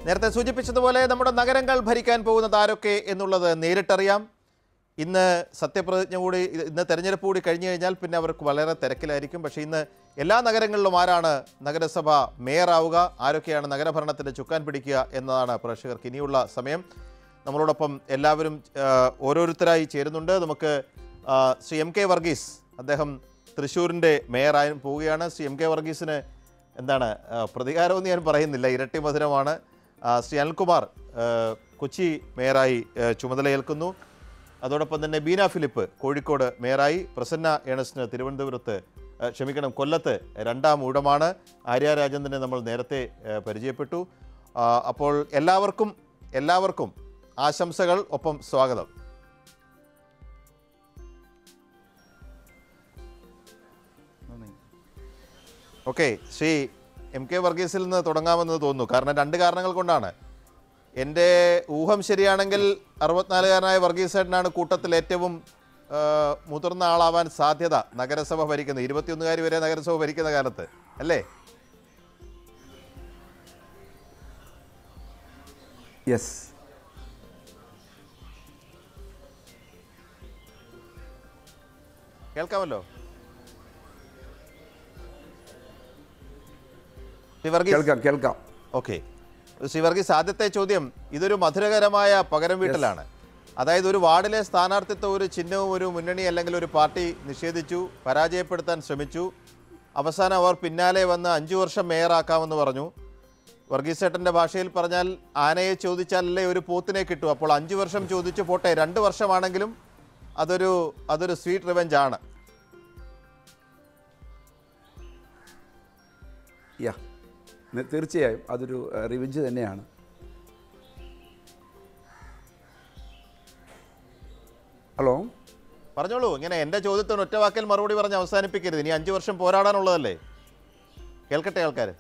നേരത്തെ സൂചിപ്പിച്ചതുപോലെ നമ്മുടെ നഗരങ്ങൾ ഭരിക്കാൻ പോകുന്നത് ആരൊക്കെ എന്നുള്ളത് നേരിട്ടറിയാം ഇന്ന് സത്യപ്രതിജ്ഞ കൂടി ഇത് ഇന്ന് തെരഞ്ഞെടുപ്പ് കൂടി കഴിഞ്ഞു കഴിഞ്ഞാൽ പിന്നെ അവർക്ക് വളരെ തിരക്കിലായിരിക്കും പക്ഷേ ഇന്ന് എല്ലാ നഗരങ്ങളിലും ആരാണ് നഗരസഭ മേയറാവുക ആരൊക്കെയാണ് നഗരഭരണത്തിൻ്റെ ചുക്കാൻ പിടിക്കുക എന്നതാണ് പ്രേക്ഷകർക്ക് ഇനിയുള്ള സമയം നമ്മളോടൊപ്പം എല്ലാവരും ആ, ഓരോരുത്തരായി ചേരുന്നുണ്ട് നമുക്ക് ആ, ശ്രീ എം കെ വർഗീസ് അദ്ദേഹം തൃശ്ശൂരിൻ്റെ മേയറായും പോവുകയാണ് ശ്രീ എം കെ വർഗീസിന് എന്താണ് ആ, പ്രതികാരമൊന്നും ഞാൻ പറയുന്നില്ല ഇരട്ടി മധുരമാണ് ആ, ശ്രീ അനിൽകുമാർ ആ, കൊച്ചി മേയറായി ആ, ചുമതലയേൽക്കുന്നു അതോടൊപ്പം തന്നെ ബീന ഫിലിപ്പ് കോഴിക്കോട് മേയറായി പ്രസന്ന ഏണസ്റ്റിന് തിരുവനന്തപുരത്ത് ആ, ക്ഷമിക്കണം കൊല്ലത്ത് രണ്ടാം ഊഴമാണ് ആര്യ രാജേന്ദ്രനെ നമ്മൾ നേരത്തെ ആ, പരിചയപ്പെട്ടു ആ, അപ്പോൾ എല്ലാവർക്കും എല്ലാവർക്കും ആശംസകൾ ഒപ്പം സ്വാഗതം ഓക്കെ ശ്രീ എം കെ വർഗീസിൽ നിന്ന് തുടങ്ങാമെന്ന് തോന്നുന്നു കാരണം രണ്ട് കാരണങ്ങൾ കൊണ്ടാണ് എൻ്റെ ഊഹം ശരിയാണെങ്കിൽ അറുപത്തിനാലുകാരനായ വർഗീസ് ചേട്ടനാണ് കൂട്ടത്തിൽ ഏറ്റവും ആ, മുതിർന്ന ആളാവാൻ സാധ്യത നഗരസഭ ഭരിക്കുന്നത് ഇരുപത്തിയൊന്നുകാരി വരെ നഗരസഭ ഭരിക്കുന്ന കാലത്ത് അല്ലേ യെസ് കേൾക്കാമല്ലോ ശ്രീ വർഗീസ് കേൾക്കാം കേൾക്കാം ഓക്കെ ശ്രീ വർഗീസ് ആദ്യത്തെ ചോദ്യം ഇതൊരു മധുരകരമായ പകരം വീട്ടലാണ് അതായത് ഒരു വാർഡിലെ സ്ഥാനാർത്ഥിത്വം ഒരു ചിഹ്നവും ഒരു മുന്നണി അല്ലെങ്കിൽ ഒരു പാർട്ടി നിഷേധിച്ചു പരാജയപ്പെടുത്താൻ ശ്രമിച്ചു അവസാനം അവർ പിന്നാലെ വന്ന് അഞ്ചു വർഷം മേയറാക്കാമെന്ന് പറഞ്ഞു വർഗീസ് ചേട്ടൻ്റെ ഭാഷയിൽ പറഞ്ഞാൽ ആനയെ ചോദിച്ചാലല്ലേ ഒരു പോത്തിനെ കിട്ടൂ അപ്പോൾ അഞ്ചു വർഷം ചോദിച്ചു പോട്ടെ രണ്ട് വർഷമാണെങ്കിലും അതൊരു അതൊരു സ്വീറ്റ് റിവെഞ്ച് ആണ് യാ നി- തീർച്ചയായും അതൊരു റിവെഞ്ച് തന്നെയാണ് ഹലോ പറഞ്ഞോളൂ ഇങ്ങനെ എൻ്റെ ചോദ്യത്തിന് ഒറ്റ വാക്കിൽ മറുപടി പറഞ്ഞ് അവസാനിപ്പിക്കരുത് ഇനി അഞ്ചു വർഷം പോരാടാനുള്ളതല്ലേ കേൾക്കട്ടെ ആൾക്കാർ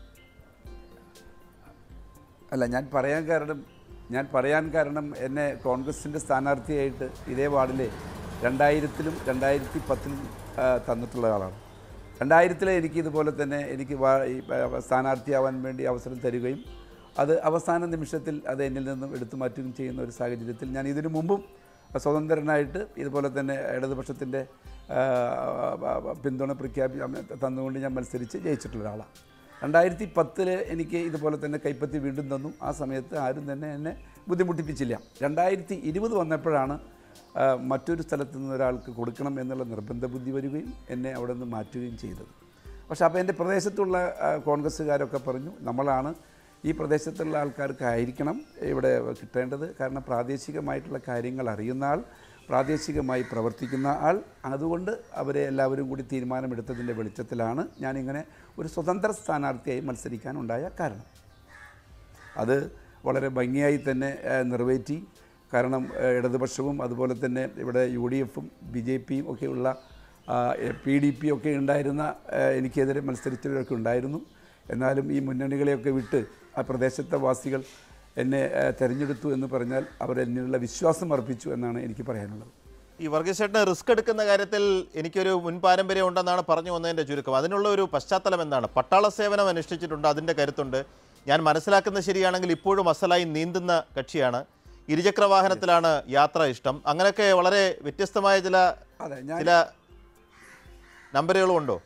അല്ല ഞാൻ പറയാൻ കാരണം ഞാൻ പറയാൻ കാരണം എന്നെ കോൺഗ്രസിൻ്റെ സ്ഥാനാർത്ഥിയായിട്ട് ഇതേ വാർഡിലെ രണ്ടായിരത്തിലും രണ്ടായിരത്തി പത്തിലും ആ, തന്നിട്ടുള്ള ആളാണ് രണ്ടായിരത്തിലെ എനിക്ക് ഇതുപോലെ തന്നെ എനിക്ക് വാ- ഈ, ആ, സ്ഥാനാർത്ഥിയാവാൻ വേണ്ടി അവസരം തരികയും അത് അവസാന നിമിഷത്തിൽ അത് എന്നിൽ നിന്നും എടുത്തു മാറ്റുകയും ചെയ്യുന്ന ഒരു സാഹചര്യത്തിൽ ഞാൻ ഇതിനു മുമ്പും സ്വതന്ത്രനായിട്ട് ഇതുപോലെ തന്നെ ഇടതുപക്ഷത്തിൻ്റെ ആ, ആ, ആ, പിന്തുണ പ്രഖ്യാപി തന്നുകൊണ്ട് ഞാൻ മത്സരിച്ച് ജയിച്ചിട്ടുള്ള ഒരാളാണ് രണ്ടായിരത്തി പത്തിൽ എനിക്ക് ഇതുപോലെ തന്നെ കൈപ്പത്തി വീണ്ടും തന്നു ആ സമയത്ത് ആരും തന്നെ എന്നെ ബുദ്ധിമുട്ടിപ്പിച്ചില്ല രണ്ടായിരത്തി ഇരുപത് വന്നപ്പോഴാണ് ആ, മറ്റൊരു സ്ഥലത്ത് നിന്ന് ഒരാൾക്ക് കൊടുക്കണം എന്നുള്ള നിർബന്ധ ബുദ്ധി വരികയും എന്നെ അവിടെ നിന്ന് മാറ്റുകയും ചെയ്തത് പക്ഷേ അപ്പോൾ എൻ്റെ പ്രദേശത്തുള്ള ആ, കോൺഗ്രസ്സുകാരൊക്കെ പറഞ്ഞു നമ്മളാണ് ഈ പ്രദേശത്തുള്ള ആൾക്കാർക്കായിരിക്കണം ഇവിടെ കിട്ടേണ്ടത് കാരണം പ്രാദേശികമായിട്ടുള്ള കാര്യങ്ങൾ അറിയുന്ന ആൾ പ്രാദേശികമായി പ്രവർത്തിക്കുന്ന ആൾ അതുകൊണ്ട് അവരെ എല്ലാവരും കൂടി തീരുമാനമെടുത്തതിൻ്റെ വെളിച്ചത്തിലാണ് ഞാനിങ്ങനെ ഒരു സ്വതന്ത്ര സ്ഥാനാർത്ഥിയായി മത്സരിക്കാനുണ്ടായ കാരണം അത് വളരെ ഭംഗിയായി തന്നെ ആ, നിറവേറ്റി കാരണം ആ, ഇടതുപക്ഷവും അതുപോലെ തന്നെ ഇവിടെ യു ഡി എഫും ബി ജെ പിയും ഒക്കെയുള്ള പി ഡി പി ഒക്കെ ഉണ്ടായിരുന്ന ആ, എനിക്കെതിരെ മത്സരിച്ചവരൊക്കെ ഉണ്ടായിരുന്നു എന്നാലും ഈ മുന്നണികളെയൊക്കെ വിട്ട് ആ പ്രദേശത്തെ വാസികൾ എന്നെ ആ, തെരഞ്ഞെടുത്തു എന്ന് പറഞ്ഞാൽ അവർ എന്നിലുള്ള വിശ്വാസം അർപ്പിച്ചു എന്നാണ് എനിക്ക് പറയാനുള്ളത് ഈ വർഗീസ് ചേട്ടന് റിസ്ക് എടുക്കുന്ന കാര്യത്തിൽ എനിക്കൊരു മുൻ പാരമ്പര്യം ഉണ്ടെന്നാണ് പറഞ്ഞു വന്നതിൻ്റെ ചുരുക്കം അതിനുള്ള ഒരു പശ്ചാത്തലം എന്താണ് പട്ടാള സേവനം അനുഷ്ഠിച്ചിട്ടുണ്ട് അതിൻ്റെ കരുത്തുണ്ട് ഞാൻ മനസ്സിലാക്കുന്നത് ശരിയാണെങ്കിൽ ഇപ്പോഴും അസലായി നീന്തുന്ന കക്ഷിയാണ് ഇരുചക്ര വാഹനത്തിലാണ് യാത്ര ഇഷ്ടം അങ്ങനെയൊക്കെ വളരെ വ്യത്യസ്തമായ ചില അതെ ഞാൻ ചില നമ്പറുകളും ഉണ്ടോ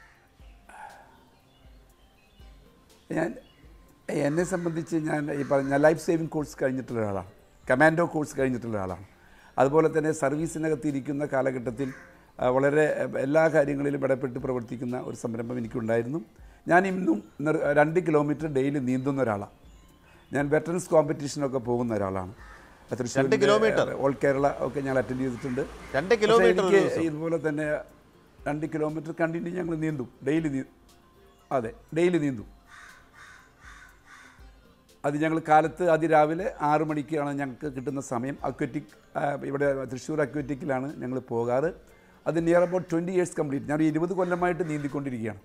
ഞാൻ എന്നെ സംബന്ധിച്ച് ഞാൻ ഈ പറഞ്ഞ ലൈഫ് സേവിങ് കോഴ്സ് കഴിഞ്ഞിട്ടുള്ള ഒരാളാണ് കമാൻഡോ കോഴ്സ് കഴിഞ്ഞിട്ടുള്ള ഒരാളാണ് അതുപോലെ തന്നെ സർവീസിനകത്ത് ഇരിക്കുന്ന കാലഘട്ടത്തിൽ ആ, വളരെ ആ, എല്ലാ കാര്യങ്ങളിലും ഇടപെട്ട് പ്രവർത്തിക്കുന്ന ഒരു സംരംഭം എനിക്കുണ്ടായിരുന്നു ഞാൻ ഇന്നും നിർ- രണ്ട് കിലോമീറ്റർ ഡെയിലി നീന്തുന്ന ഒരാളാണ് ഞാൻ വെറ്ററൻസ് കോമ്പറ്റീഷനൊക്കെ പോകുന്ന ഒരാളാണ് തൃശ്ശൂരിൻ്റെ, കിലോമീറ്റർ? ഓൾ കേരള ഒക്കെ ഞാൻ അറ്റൻഡ് ചെയ്തിട്ടുണ്ട് രണ്ട് പക്ഷേ കിലോമീറ്റർ ഒരു എനിക്ക് ഇതുപോലെ തന്നെ രണ്ട് കിലോമീറ്റർ കണ്ടിന്യൂ ഞങ്ങൾ നീന്തും ഡെയിലി നീ അതെ ഡെയിലി നീന്തും അത് ഞങ്ങൾ കാലത്ത് അതിരാവിലെ ആറു മണിക്കാണ് ഞങ്ങൾക്ക് കിട്ടുന്ന സമയം അക്വറ്റിക് ഇവിടെ തൃശ്ശൂർ അക്വറ്റിക്കിലാണ് ഞങ്ങൾ പോകാറ് അത് near about twenty years complete ഞാൻ ഇരുപത് കൊല്ലമായിട്ട് നീന്തിക്കൊണ്ടിരിക്കുകയാണ്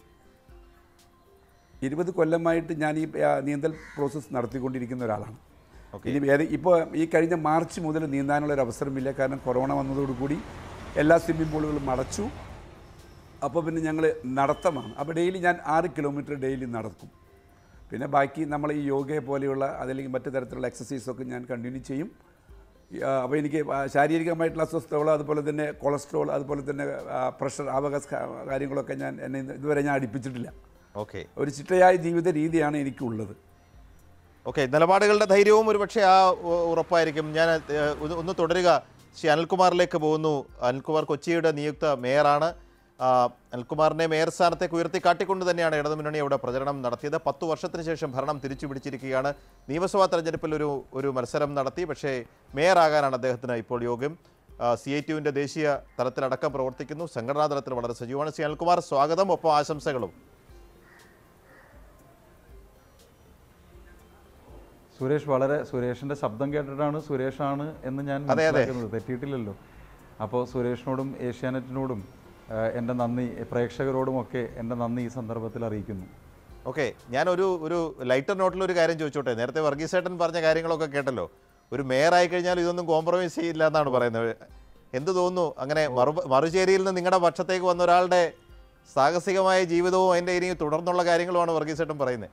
ഇരുപത് കൊല്ലമായിട്ട് ഞാൻ ഈ ആ, നീന്തൽ പ്രോസസ്സ് നടത്തിക്കൊണ്ടിരിക്കുന്ന ഒരാളാണ് ഇനി ഏത് ഇപ്പോൾ ഈ കഴിഞ്ഞ മാർച്ച് മുതൽ നീന്താനുള്ള ഒരു അവസരമില്ല കാരണം കൊറോണ വന്നതോടുകൂടി എല്ലാ സ്വിമ്മിംഗ് പൂളുകളും അടച്ചു അപ്പോൾ പിന്നെ ഞങ്ങൾ നടത്തമാണ് അപ്പോൾ ഡെയിലി ഞാൻ ആറ് കിലോമീറ്റർ ഡെയിലി നടക്കും പിന്നെ ബാക്കി നമ്മൾ ഈ യോഗയെ പോലെയുള്ള അതല്ലെങ്കിൽ മറ്റു തരത്തിലുള്ള എക്സസൈസൊക്കെ ഞാൻ കണ്ടിന്യൂ ചെയ്യും അപ്പോൾ എനിക്ക് ആ, ശാരീരികമായിട്ടുള്ള അസ്വസ്ഥതകൾ അതുപോലെ തന്നെ കൊളസ്ട്രോൾ അതുപോലെ തന്നെ പ്രഷർ ആ വക ക- കാര്യങ്ങളൊക്കെ ഞാൻ എന്നെ ഇന്ന് ഇതുവരെ ഞാൻ അടുപ്പിച്ചിട്ടില്ല ഓക്കെ ഒരു ചിട്ടയായ ജീവിത രീതിയാണ് എനിക്കുള്ളത് ഓക്കെ നിലപാടുകളുടെ ധൈര്യവും ഒരുപക്ഷെ ആ ഉ- ഉറപ്പായിരിക്കും ഞാൻ ഏഹ്, ഒന്ന് ഒന്ന് തുടരുക ശ്രീ അനിൽകുമാറിലേക്ക് പോകുന്നു അനിൽകുമാർ കൊച്ചിയുടെ നിയുക്ത മേയറാണ് ആ, അനിൽകുമാറിനെ മേയർ സ്ഥാനത്തേക്ക് ഉയർത്തി കാട്ടിക്കൊണ്ട് തന്നെയാണ് ഇടതുമുന്നണി അവിടെ പ്രചരണം നടത്തിയത് പത്തു വർഷത്തിന് ശേഷം ഭരണം തിരിച്ചു പിടിച്ചിരിക്കുകയാണ് നിയമസഭാ തെരഞ്ഞെടുപ്പിൽ ഒരു ഒരു മത്സരം നടത്തി പക്ഷേ മേയറാകാനാണ് അദ്ദേഹത്തിന് ഇപ്പോൾ യോഗ്യം സി ഐ ടിയുവിൻ്റെ ദേശീയ തലത്തിലടക്കം പ്രവർത്തിക്കുന്നു സംഘടനാ തലത്തിൽ വളരെ സജീവമാണ് ശ്രീ അനിൽകുമാർ സ്വാഗതം ഒപ്പം ആശംസകളും സുരേഷ് വളരെ സുരേഷിന്റെ ശബ്ദം കേട്ടിട്ടാണ് സുരേഷാണ് എന്ന് ഞാൻ അതെ, അതെ. മനസ്സിലാക്കുന്നത് തെറ്റിയിട്ടില്ലല്ലോ അപ്പോൾ സുരേഷിനോടും ഏഷ്യാനെറ്റിനോടും ആ, എൻ്റെ നന്ദി പ്രേക്ഷകരോടുമൊക്കെ എൻ്റെ നന്ദി ഈ സന്ദർഭത്തിൽ അറിയിക്കുന്നു ഓക്കെ ഞാനൊരു ഒരു ലൈറ്റർ നോട്ടിൽ ഒരു കാര്യം ചോദിച്ചോട്ടെ നേരത്തെ വർഗീസേട്ടൻ പറഞ്ഞ കാര്യങ്ങളൊക്കെ കേട്ടല്ലോ ഒരു മേയർ ആയി കഴിഞ്ഞാൽ ഇതൊന്നും കോംപ്രമൈസ് ചെയ്യില്ല എന്നാണ് പറയുന്നത് എന്ത് തോന്നുന്നു അങ്ങനെ മറു മറുചേരിയിൽ നിന്ന് നിങ്ങളുടെ പക്ഷത്തേക്ക് വന്ന ഒരാളുടെ സാഹസികമായ ജീവിതവും അതിൻ്റെ ഇനി തുടർന്നുള്ള കാര്യങ്ങളുമാണ് വർഗീസേട്ടൻ പറയുന്നത്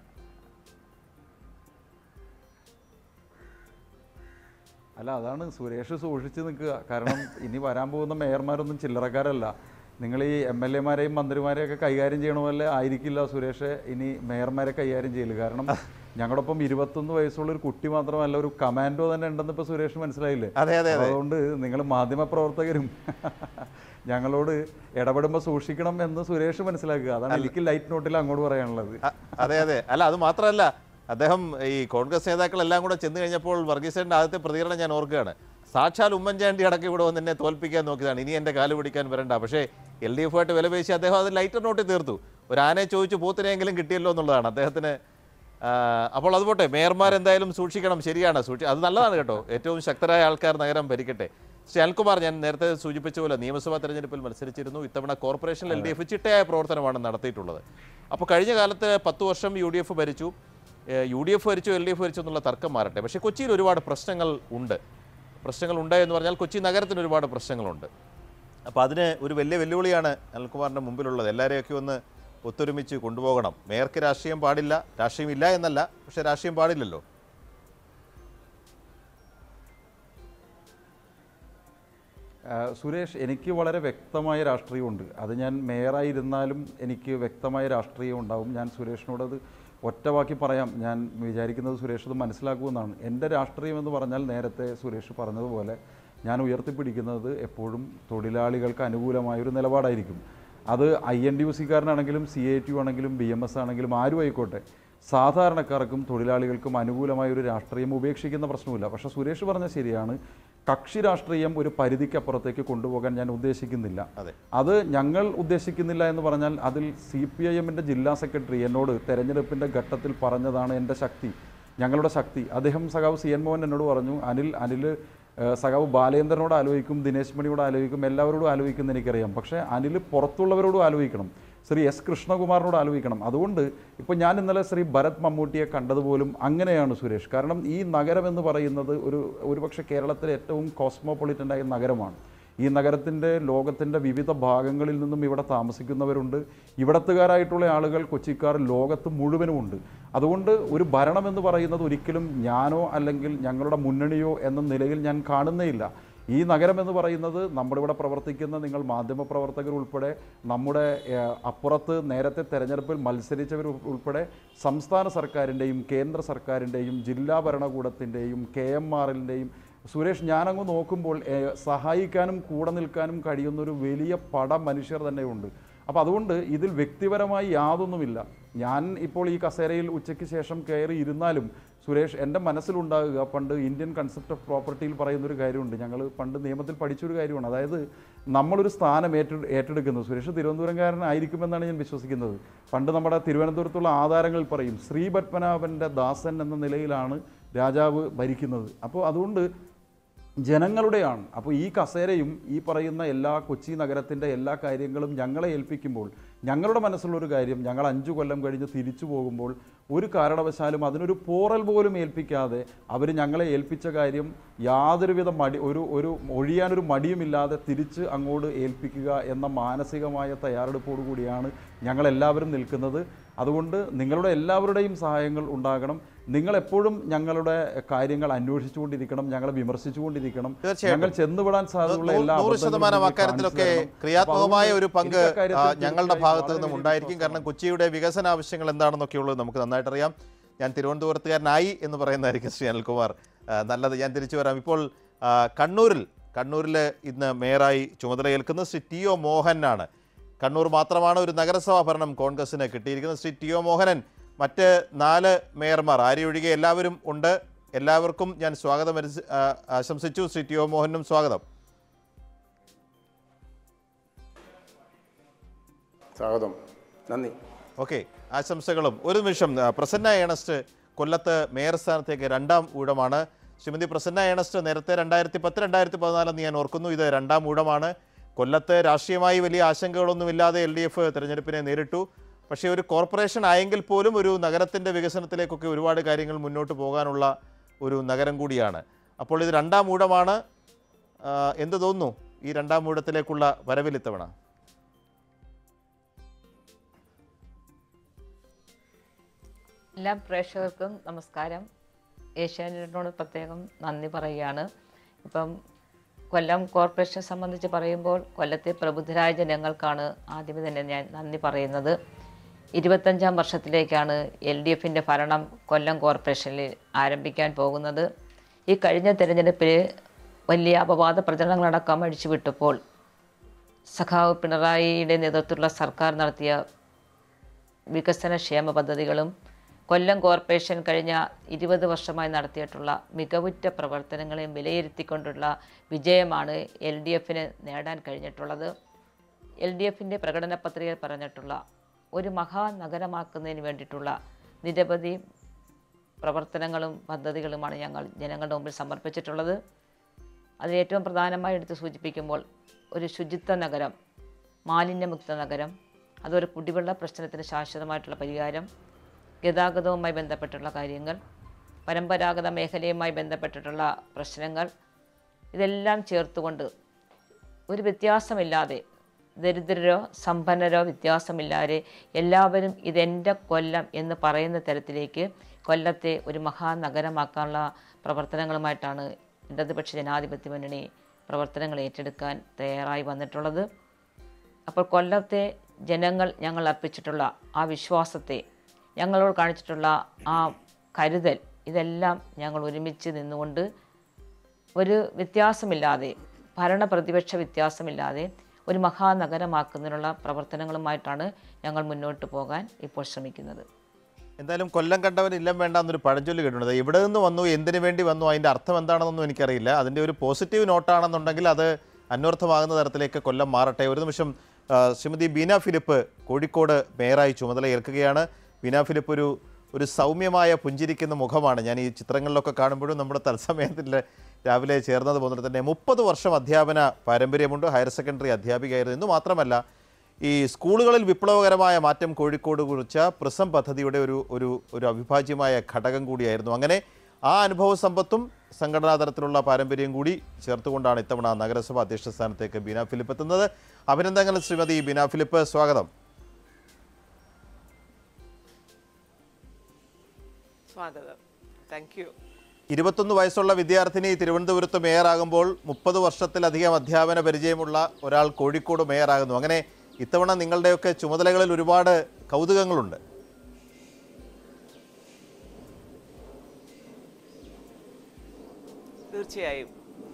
അല്ല അതാണ് സുരേഷ് സൂക്ഷിച്ച് നിൽക്കുക കാരണം ഇനി വരാൻ പോകുന്ന മേയർമാരൊന്നും ചില്ലറക്കാരല്ല നിങ്ങൾ ഈ എം എൽ എമാരെയും മന്ത്രിമാരെയും ഒക്കെ കൈകാര്യം ചെയ്യണ പോലെ ആയിരിക്കില്ല സുരേഷ് ഇനി മേയർമാരെ കൈകാര്യം ചെയ്യല് കാരണം ഞങ്ങളോടൊപ്പം ഇരുപത്തൊന്ന് വയസ്സുള്ള ഒരു കുട്ടി മാത്രമല്ല ഒരു കമാൻഡോ തന്നെ ഉണ്ടെന്ന് ഇപ്പോൾ സുരേഷ് മനസ്സിലായില്ലേ അതെ അതെ അതെ അതുകൊണ്ട് നിങ്ങൾ മാധ്യമപ്രവർത്തകരും ഞങ്ങളോട് ഇടപെടുമ്പോൾ സൂക്ഷിക്കണം എന്ന് സുരേഷ് മനസ്സിലാക്കുക അതാണ് എനിക്ക് ലൈറ്റ് നോട്ടിൽ അങ്ങോട്ട് പറയാനുള്ളത് അ- അതെ അതെ അല്ല അത് മാത്രമല്ല അദ്ദേഹം ഈ കോൺഗ്രസ് നേതാക്കളെല്ലാം കൂടെ ചെന്ന് കഴിഞ്ഞപ്പോൾ വർഗീസേട്ടൻ്റെ ആദ്യത്തെ പ്രതികരണം ഞാൻ ഓർക്കുകയാണ് സാക്ഷാൽ ഉമ്മൻചാണ്ടി അടക്കം ഇവിടെ വന്ന് എന്നെ തോൽപ്പിക്കാൻ നോക്കിയതാണ് ഇനി എൻ്റെ കാല് പിടിക്കാൻ വരണ്ട പക്ഷേ എൽ ഡി എഫുമായിട്ട് വില പേശി അദ്ദേഹം അത് ലൈറ്റർ നോട്ടിൽ തീർത്തു ഒരു ആനയെ ചോദിച്ചു പൂത്തിനെങ്കിലും കിട്ടിയല്ലോ എന്നുള്ളതാണ് അദ്ദേഹത്തിന് ആ, അപ്പോൾ അത് പോട്ടെ മേയർമാർ എന്തായാലും സൂക്ഷിക്കണം ശരിയാണ് സൂക്ഷി അത് നല്ലതാണ് കേട്ടോ ഏറ്റവും ശക്തരായ ആൾക്കാർ നഗരം ഭരിക്കട്ടെ ശ്രീ അൽകുമാർ ഞാൻ നേരത്തെ സൂചിപ്പിച്ച പോലെ നിയമസഭാ തെരഞ്ഞെടുപ്പിൽ മത്സരിച്ചിരുന്നു ഇത്തവണ കോർപ്പറേഷനിൽ എൽ ഡി എഫ് ചിട്ടയായ പ്രവർത്തനമാണ് നടത്തിയിട്ടുള്ളത് അപ്പോൾ കഴിഞ്ഞ കാലത്ത് പത്ത് വർഷം യു ഡി എഫ് ഭരിച്ചു യു ഡി എഫ് ഭരിച്ചു എൽ ഡി എഫ് ഭരിച്ചു എന്നുള്ള തർക്കം മാറട്ടെ പക്ഷേ കൊച്ചിയിൽ ഒരുപാട് പ്രശ്നങ്ങൾ ഉണ്ട് പ്രശ്നങ്ങൾ ഉണ്ട് എന്ന് പറഞ്ഞാൽ കൊച്ചി നഗരത്തിന് ഒരുപാട് പ്രശ്നങ്ങളുണ്ട് അപ്പോൾ അതിന് ഒരു വലിയ വെല്ലുവിളിയാണ് അനിൽകുമാറിൻ്റെ മുമ്പിലുള്ളത് എല്ലാവരെയൊക്കെ ഒന്ന് ഒത്തൊരുമിച്ച് കൊണ്ടുപോകണം മേയർക്ക് രാഷ്ട്രീയം പാടില്ല രാഷ്ട്രീയം ഇല്ല എന്നല്ല പക്ഷേ രാഷ്ട്രീയം പാടില്ലല്ലോ ആ, സുരേഷ് എനിക്ക് വളരെ വ്യക്തമായ രാഷ്ട്രീയമുണ്ട് അത് ഞാൻ മേയറായിരുന്നാലും എനിക്ക് വ്യക്തമായ രാഷ്ട്രീയം ഉണ്ടാവും ഞാൻ സുരേഷിനോട് അത് ഒറ്റവാക്കി പറയാം ഞാൻ വിചാരിക്കുന്നത് സുരേഷ് അത് മനസ്സിലാക്കുമെന്നാണ് എൻ്റെ രാഷ്ട്രീയം എന്ന് പറഞ്ഞാൽ നേരത്തെ സുരേഷ് പറഞ്ഞതുപോലെ ഞാൻ ഉയർത്തിപ്പിടിക്കുന്നത് എപ്പോഴും തൊഴിലാളികൾക്ക് അനുകൂലമായ ഒരു നിലപാടായിരിക്കും അത് ഐ എൻ ഡി യു സിക്കാരനാണെങ്കിലും സി ഐ ടി യു ആണെങ്കിലും ബി എം എസ് ആണെങ്കിലും ആരും ആയിക്കോട്ടെ സാധാരണക്കാർക്കും തൊഴിലാളികൾക്കും അനുകൂലമായ ഒരു രാഷ്ട്രീയം ഉപേക്ഷിക്കുന്ന പ്രശ്നമില്ല പക്ഷേ സുരേഷ് പറഞ്ഞ ശരിയാണ് കക്ഷി രാഷ്ട്രീയം ഒരു പരിധിക്കപ്പുറത്തേക്ക് കൊണ്ടുപോകാൻ ഞാൻ ഉദ്ദേശിക്കുന്നില്ല അതെ. അത് ഞങ്ങൾ ഉദ്ദേശിക്കുന്നില്ല എന്ന് പറഞ്ഞാൽ അതിൽ സി പി ഐ എമ്മിൻ്റെ ജില്ലാ സെക്രട്ടറി എന്നോട് തെരഞ്ഞെടുപ്പിൻ്റെ ഘട്ടത്തിൽ പറഞ്ഞതാണ് എൻ്റെ ശക്തി ഞങ്ങളുടെ ശക്തി അദ്ദേഹം സഖാവ് സി എൻ മോഹൻ എന്നോട് പറഞ്ഞു അനിൽ അനിൽ ഏഹ്, സഖാവ് ബാലേന്ദ്രനോട് ആലോചിക്കും ദിനേശ് മണിയോട് ആലോചിക്കും എല്ലാവരോടും ആലോചിക്കും എനിക്കറിയാം പക്ഷേ അനിൽ പുറത്തുള്ളവരോടും ആലോചിക്കണം ശ്രീ എസ് കൃഷ്ണകുമാറിനോട് ആലോചിക്കണം അതുകൊണ്ട് ഇപ്പോൾ ഞാൻ ഇന്നലെ ശ്രീ ഭരത് മമ്മൂട്ടിയെ കണ്ടതുപോലും അങ്ങനെയാണ് സുരേഷ് കാരണം ഈ നഗരം എന്ന് പറയുന്നത് ഒരു ഒരുപക്ഷെ കേരളത്തിലെ ഏറ്റവും കോസ്മോപൊളിറ്റൻ്റായ നഗരമാണ് ഈ നഗരത്തിൻ്റെ ലോകത്തിൻ്റെ വിവിധ ഭാഗങ്ങളിൽ നിന്നും ഇവിടെ താമസിക്കുന്നവരുണ്ട് ഇവിടത്തുകാരായിട്ടുള്ള ആളുകൾ കൊച്ചിക്കാർ ലോകത്ത് മുഴുവനുമുണ്ട് അതുകൊണ്ട് ഒരു ഭരണം എന്ന് പറയുന്നത് ഒരിക്കലും ഞാനോ അല്ലെങ്കിൽ ഞങ്ങളുടെ മുന്നണിയോ എന്ന നിലയിൽ ഞാൻ കാണുന്നേയില്ല ഈ നഗരം എന്ന് പറയുന്നത് നമ്മുടെ ഇവിടെ പ്രവർത്തിക്കുന്ന നിങ്ങൾ മാധ്യമപ്രവർത്തകർ ഉൾപ്പെടെ നമ്മുടെ ഏഹ്, അപ്പുറത്ത് നേരത്തെ തെരഞ്ഞെടുപ്പിൽ മത്സരിച്ചവർ ഉൾ- ഉൾപ്പെടെ സംസ്ഥാന സർക്കാരിൻ്റെയും കേന്ദ്ര സർക്കാരിൻ്റെയും ജില്ലാ ഭരണകൂടത്തിൻ്റെയും കെ എം ആറിൻ്റെയും സുരേഷ് ഞാനങ്ങ് നോക്കുമ്പോൾ ഏഹ്, സഹായിക്കാനും കൂടെ നിൽക്കാനും കഴിയുന്ന ഒരു വലിയ പട മനുഷ്യർ തന്നെയുണ്ട് അപ്പോൾ അതുകൊണ്ട് ഇതിൽ വ്യക്തിപരമായി യാതൊന്നുമില്ല ഞാൻ ഇപ്പോൾ ഈ കസേരയിൽ ഉച്ചയ്ക്ക് ശേഷം കയറി ഇരുന്നാലും സുരേഷ് എൻ്റെ മനസ്സിലുണ്ടാകുക പണ്ട് ഇന്ത്യൻ കൺസെപ്റ്റ് ഓഫ് പ്രോപ്പർട്ടിയിൽ പറയുന്നൊരു കാര്യമുണ്ട് ഞങ്ങൾ പണ്ട് നിയമത്തിൽ പഠിച്ചൊരു കാര്യമാണ് അതായത് നമ്മളൊരു സ്ഥാനം ഏറ്റെ ഏറ്റെടുക്കുന്നത് സുരേഷ് തിരുവനന്തപുരംകാരനായിരിക്കുമെന്നാണ് ഞാൻ വിശ്വസിക്കുന്നത് പണ്ട് നമ്മുടെ തിരുവനന്തപുരത്തുള്ള ആധാരങ്ങളിൽ പറയും ശ്രീ പത്മനാഭൻ്റെ ദാസൻ എന്ന നിലയിലാണ് രാജാവ് ഭരിക്കുന്നത് അപ്പോൾ അതുകൊണ്ട് ജനങ്ങളുടെയാണ് അപ്പോൾ ഈ കസേരയും ഈ പറയുന്ന എല്ലാ കൊച്ചി നഗരത്തിൻ്റെ എല്ലാ കാര്യങ്ങളും ഞങ്ങളെ ഏൽപ്പിക്കുമ്പോൾ ഞങ്ങളുടെ മനസ്സിലുള്ളൊരു കാര്യം ഞങ്ങൾ അഞ്ചു കൊല്ലം കഴിഞ്ഞ് തിരിച്ചു പോകുമ്പോൾ ഒരു കാരണവശാലും അതിനൊരു പോറൽ പോലും ഏൽപ്പിക്കാതെ അവർ ഞങ്ങളെ ഏൽപ്പിച്ച കാര്യം യാതൊരുവിധ മടി ഒരു ഒരു ഒഴിയാനൊരു മടിയുമില്ലാതെ തിരിച്ച് അങ്ങോട്ട് ഏൽപ്പിക്കുക എന്ന മാനസികമായ തയ്യാറെടുപ്പോടു കൂടിയാണ് ഞങ്ങളെല്ലാവരും നിൽക്കുന്നത് അതുകൊണ്ട് നിങ്ങളുടെ എല്ലാവരുടെയും സഹായങ്ങൾ ഉണ്ടാകണം നിങ്ങൾ എപ്പോഴും ഞങ്ങളുടെ കാര്യങ്ങൾ അന്വേഷിച്ചുകൊണ്ടിരിക്കണം ഞങ്ങളെ വിമർശിച്ചുകൊണ്ടിരിക്കണം തീർച്ചയായിട്ടും. ഞങ്ങൾ ചെന്നുപെടാൻ സാധ്യതയുള്ള എല്ലാ നൂറ് അബദ്ധങ്ങളും ശതമാനം നിങ്ങൾക്ക് അക്കാര്യത്തിലൊക്കെ കാണിച്ചു തരണം. ക്രിയാത്മകമായ അപ്പോൾ ഒരു പങ്ക് എനിക്ക് അക്കാര്യത്തിൽ ആ, ഞങ്ങളുടെ തീർച്ചയായും ഭാഗത്തു വളരെ നിന്നും വലിയ ഉണ്ടായിരിക്കും കാരണം കൊച്ചിയുടെ വികസന ആവശ്യങ്ങൾ എന്താണെന്നൊക്കെ ഉള്ളത് നമുക്ക് നന്നായിട്ട് അറിയാം ഞാൻ തിരുവനന്തപുരത്തുകാരനായി എന്ന് പറയുന്നതായിരിക്കും ശ്രീ അനിൽകുമാർ ആ, നല്ലത് ഞാൻ തിരിച്ചു വരാം ഇപ്പോൾ ആ, കണ്ണൂരിൽ കണ്ണൂരിൽ ഇന്ന് മേയറായി ചുമതലയേൽക്കുന്നത് ശ്രീ ടി ഒ മോഹനാണ് കണ്ണൂർ മാത്രമാണ് ഒരു നഗരസഭാ ഭരണം കോൺഗ്രസിന് കിട്ടിയിരിക്കുന്നത് ശ്രീ ടി ഒ മോഹനൻ മറ്റ് നാല് മേയർമാർ ആരെയൊഴികെ എല്ലാവരും ഉണ്ട് എല്ലാവർക്കും ഞാൻ സ്വാഗതം അരിച്ച്- ആ, ആശംസിച്ചു ശ്രീ ടി ഒ മോഹനും സ്വാഗതം സ്വാഗതം നന്ദി ഓക്കെ ആശംസകളും ഒരു നിമിഷം ആ, പ്രസന്ന ഏണസ്റ്റ് കൊല്ലത്ത് മേയർ സ്ഥാനത്തേക്ക് രണ്ടാം ഊഴമാണ് ശ്രീമതി പ്രസന്ന ഏണസ്റ്റ് നേരത്തെ രണ്ടായിരത്തി പത്ത് രണ്ടായിരത്തി പതിനാലെന്ന് ഞാൻ ഓർക്കുന്നു ഇത് രണ്ടാം ഊഴമാണ് കൊല്ലത്ത് രാഷ്ട്രീയമായി വലിയ ആശങ്കകളൊന്നുമില്ലാതെ എൽ ഡി എഫ് തെരഞ്ഞെടുപ്പിനെ നേരിട്ടു പക്ഷേ ഒരു കോർപ്പറേഷൻ ആയെങ്കിൽ പോലും ഒരു നഗരത്തിൻ്റെ വികസനത്തിലേക്കൊക്കെ ഒരുപാട് കാര്യങ്ങൾ മുന്നോട്ട് പോകാനുള്ള ഒരു നഗരം കൂടിയാണ് അപ്പോൾ ഇത് രണ്ടാം ഊഴമാണ് ആ, എന്ത് തോന്നുന്നു ഈ രണ്ടാം ഊഴത്തിലേക്കുള്ള വരവിൽ ഇത്തവണ എല്ലാ പ്രേക്ഷകർക്കും നമസ്കാരം ഏഷ്യാനെറ്റിനോട് പ്രത്യേകം നന്ദി പറയുകയാണ് ഇപ്പം കൊല്ലം കോർപ്പറേഷൻ സംബന്ധിച്ച് പറയുമ്പോൾ കൊല്ലത്തെ പ്രബുദ്ധരായ ജനങ്ങൾക്കാണ് ആദ്യമേ തന്നെ ഞാൻ നന്ദി പറയുന്നത് ഇരുപത്തഞ്ചാം വർഷത്തിലേക്കാണ് എൽ ഡി എഫിൻ്റെ ഭരണം കൊല്ലം കോർപ്പറേഷനിൽ ആരംഭിക്കാൻ പോകുന്നത് ഈ കഴിഞ്ഞ തെരഞ്ഞെടുപ്പിൽ വലിയ അപവാദ പ്രചരണങ്ങളടക്കം അഴിച്ചുവിട്ടപ്പോൾ സഖാവ് പിണറായിയുടെ നേതൃത്വത്തിലുള്ള സർക്കാർ നടത്തിയ വികസന ക്ഷേമ പദ്ധതികളും കൊല്ലം കോർപ്പറേഷൻ കഴിഞ്ഞ ഇരുപത് വർഷമായി നടത്തിയിട്ടുള്ള മികവുറ്റ പ്രവർത്തനങ്ങളെയും വിലയിരുത്തിക്കൊണ്ടുള്ള വിജയമാണ് എൽ ഡി എഫിന് നേടാൻ കഴിഞ്ഞിട്ടുള്ളത് എൽ ഡി എഫിൻ്റെ പ്രകടന പത്രികയിൽ പറഞ്ഞിട്ടുള്ള ഒരു മഹാനഗരമാക്കുന്നതിന് വേണ്ടിയിട്ടുള്ള നിരവധി പ്രവർത്തനങ്ങളും പദ്ധതികളുമാണ് ഞങ്ങൾ ജനങ്ങളുടെ മുമ്പിൽ സമർപ്പിച്ചിട്ടുള്ളത് അതിൽ ഏറ്റവും പ്രധാനമായി എടുത്ത് സൂചിപ്പിക്കുമ്പോൾ ഒരു ശുചിത്വ നഗരം മാലിന്യമുക്ത നഗരം അതൊരു കുടിവെള്ള പ്രശ്നത്തിന് ശാശ്വതമായിട്ടുള്ള പരിഹാരം ഗതാഗതവുമായി ബന്ധപ്പെട്ടുള്ള കാര്യങ്ങൾ പരമ്പരാഗത മേഖലയുമായി ബന്ധപ്പെട്ടിട്ടുള്ള പ്രശ്നങ്ങൾ ഇതെല്ലാം ചേർത്തുകൊണ്ട് ഒരു വ്യത്യാസമില്ലാതെ ദരിദ്രരോ സമ്പന്നരോ വ്യത്യാസമില്ലാതെ എല്ലാവരും ഇതെൻ്റെ കൊല്ലം എന്ന് പറയുന്ന തരത്തിലേക്ക് കൊല്ലത്തെ ഒരു മഹാനഗരമാക്കാനുള്ള പ്രവർത്തനങ്ങളുമായിട്ടാണ് ഇടതുപക്ഷ ജനാധിപത്യ മുന്നണി പ്രവർത്തനങ്ങൾ ഏറ്റെടുക്കാൻ തയ്യാറായി വന്നിട്ടുള്ളത് അപ്പോൾ കൊല്ലത്തെ ജനങ്ങൾ ഞങ്ങൾ അർപ്പിച്ചിട്ടുള്ള ആ വിശ്വാസത്തെ ഞങ്ങളോട് കാണിച്ചിട്ടുള്ള ആ കരുതൽ ഇതെല്ലാം ഞങ്ങൾ ഒരുമിച്ച് നിന്നുകൊണ്ട് ഒരു വ്യത്യാസമില്ലാതെ ഭരണ പ്രതിപക്ഷ വ്യത്യാസമില്ലാതെ ഒരു മഹാനഗരമാക്കുന്നതിനുള്ള പ്രവർത്തനങ്ങളുമായിട്ടാണ് ഞങ്ങൾ മുന്നോട്ട് പോകാൻ ഇപ്പോൾ ശ്രമിക്കുന്നത് എന്തായാലും കൊല്ലം കണ്ടവൻ ഇല്ലം വേണ്ട എന്നൊരു പഴഞ്ചൊല്ലി കേട്ടിട്ടുണ്ട് എവിടെ നിന്ന് വന്നു എന്തിനു വേണ്ടി വന്നു അതിൻ്റെ അർത്ഥം എന്താണെന്നൊന്നും എനിക്കറിയില്ല അതിൻ്റെ ഒരു പോസിറ്റീവ് നോട്ടാണെന്നുണ്ടെങ്കിൽ അത് അന്വർത്ഥമാകുന്ന തരത്തിലേക്ക് കൊല്ലം മാറട്ടെ ഒരു നിമിഷം ആ, ശ്രീമതി ബീന ഫിലിപ്പ് കോഴിക്കോട് മേയറായി ചുമതല ഏൽക്കുകയാണ് ബീന ഫിലിപ്പ് ഒരു ഒരു സൗമ്യമായ പുഞ്ചിരിക്കുന്ന മുഖമാണ് ഞാൻ ഈ ചിത്രങ്ങളിലൊക്കെ കാണുമ്പോഴും നമ്മുടെ തത്സമയത്തിൽ രാവിലെ ചേർന്നത് പോലെ തന്നെ മുപ്പത് വർഷം അധ്യാപന പാരമ്പര്യമുണ്ട് ഹയർ സെക്കൻഡറി അധ്യാപികയായിരുന്നു എന്ന് മാത്രമല്ല ഈ സ്കൂളുകളിൽ വിപ്ലവകരമായ മാറ്റം കോഴിക്കോട് കുറിച്ച പ്രിസം പദ്ധതിയുടെ ഒരു ഒരു ഒരു അവിഭാജ്യമായ ഘടകം കൂടിയായിരുന്നു അങ്ങനെ ആ അനുഭവ സമ്പത്തും സംഘടനാ തലത്തിലുള്ള പാരമ്പര്യം കൂടി ചേർത്തുകൊണ്ടാണ് ഇത്തവണ നഗരസഭ അധ്യക്ഷ സ്ഥാനത്തേക്ക് ബീന ഫിലിപ്പ് എത്തുന്നത് അഭിനന്ദനങ്ങൾ ശ്രീമതി ബീന ഫിലിപ്പ് സ്വാഗതം സ്വാഗതം താങ്ക് യു ഇരുപത്തൊന്ന് വയസ്സുള്ള വിദ്യാർത്ഥിനി തിരുവനന്തപുരത്ത് മേയറാകുമ്പോൾ മുപ്പത് വർഷത്തിലധികം അധ്യാപന പരിചയമുള്ള ഒരാൾ കോഴിക്കോട് മേയറാകുന്നു അങ്ങനെ ഇത്തവണ നിങ്ങളുടെയൊക്കെ ചുമതലകളിൽ ഒരുപാട് കൗതുകങ്ങളുണ്ട് തീർച്ചയായും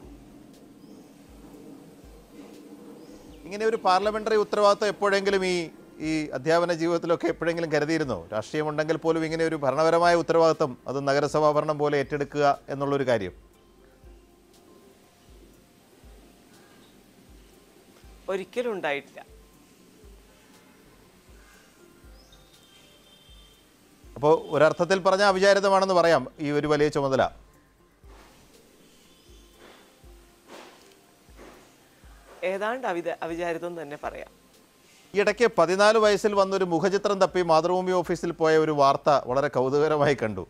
ഇങ്ങനെ ഒരു പാർലമെന്ററി ഉത്തരവാദിത്വം എപ്പോഴെങ്കിലും ഈ ഈ അധ്യാപന ജീവിതത്തിലൊക്കെ എപ്പോഴെങ്കിലും കരുതിയിരുന്നോ രാഷ്ട്രീയമുണ്ടെങ്കിൽ പോലും ഇങ്ങനെ ഒരു ഭരണപരമായ ഉത്തരവാദിത്വം അത് നഗരസഭാ ഭരണം പോലെ ഏറ്റെടുക്കുക എന്നുള്ളൊരു കാര്യം ഒരിക്കലും ഉണ്ടായിട്ടില്ല അപ്പോൾ ഒരർത്ഥത്തിൽ പറഞ്ഞാൽ അവിചാരിതമാണെന്ന് പറയാം ഈ ഒരു വലിയ ചുമതല ഏതാണ്ട് അവിത അവിചാരിതം തന്നെ പറയാം ഈ ഇടയ്ക്ക് പതിനാല് വയസ്സിൽ വന്നൊരു മുഖചിത്രം തപ്പി മാതൃഭൂമി ഓഫീസിൽ പോയ ഒരു വാർത്ത വളരെ കൗതുകരമായി കണ്ടു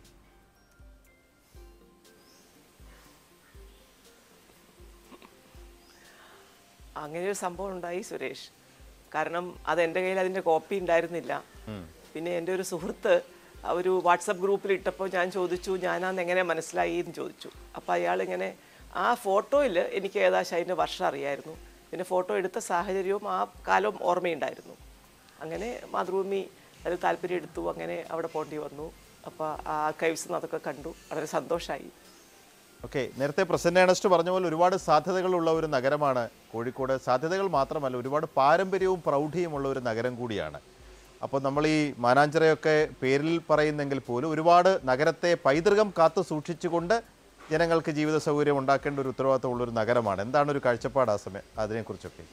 അങ്ങനെ ഒരു സംഭവം ഉണ്ടായി സുരേഷ് കാരണം അത് എൻ്റെ കയ്യിൽ അതിൻ്റെ കോപ്പി ഉണ്ടായിരുന്നില്ല പിന്നെ എൻ്റെ ഒരു സുഹൃത്ത് ഒരു വാട്സപ്പ് ഗ്രൂപ്പിൽ ഇട്ടപ്പോൾ ഞാൻ ചോദിച്ചു ഞാനാന്ന് എങ്ങനെ മനസ്സിലായി എന്ന് ചോദിച്ചു അപ്പോൾ അയാൾ ഇങ്ങനെ ആ ഫോട്ടോയിൽ എനിക്ക് ഏകദേശം അതിൻ്റെ വർഷം അറിയായിരുന്നു പിന്നെ ഫോട്ടോ എടുത്ത സാഹചര്യവും ആ കാലവും ഓർമ്മയുണ്ടായിരുന്നു അങ്ങനെ മാതൃഭൂമി അതിൽ താല്പര്യം എടുത്തു അങ്ങനെ അവിടെ പോകേണ്ടി വന്നു അപ്പോൾ ആ കൈവ്സ് അതൊക്കെ കണ്ടു വളരെ സന്തോഷമായി ഓക്കെ നേരത്തെ പ്രസന്റ് ഏണസ്റ്റ് പറഞ്ഞ പോലെ ഒരുപാട് സാധ്യതകളുള്ള ഒരു നഗരമാണ് കോഴിക്കോട് സാധ്യതകൾ മാത്രമല്ല ഒരുപാട് പാരമ്പര്യവും പ്രൗഢിയുമുള്ള ഒരു നഗരം കൂടിയാണ് അപ്പോൾ നമ്മൾ ഈ മാനാഞ്ചിറയൊക്കെ പേരിൽ പറയുന്നെങ്കിൽ പോലും ഒരുപാട് നഗരത്തെ പൈതൃകം കാത്തു സൂക്ഷിച്ചുകൊണ്ട് ജനങ്ങൾക്ക് ജീവിത സൗകര്യം ഉണ്ടാക്കേണ്ട ഒരു ഉത്തരവാദിത്തമുള്ള ഒരു നഗരമാണ് എന്താണ് ഒരു കാഴ്ചപ്പാട് ആ സമയം അതിനെക്കുറിച്ചൊക്കെ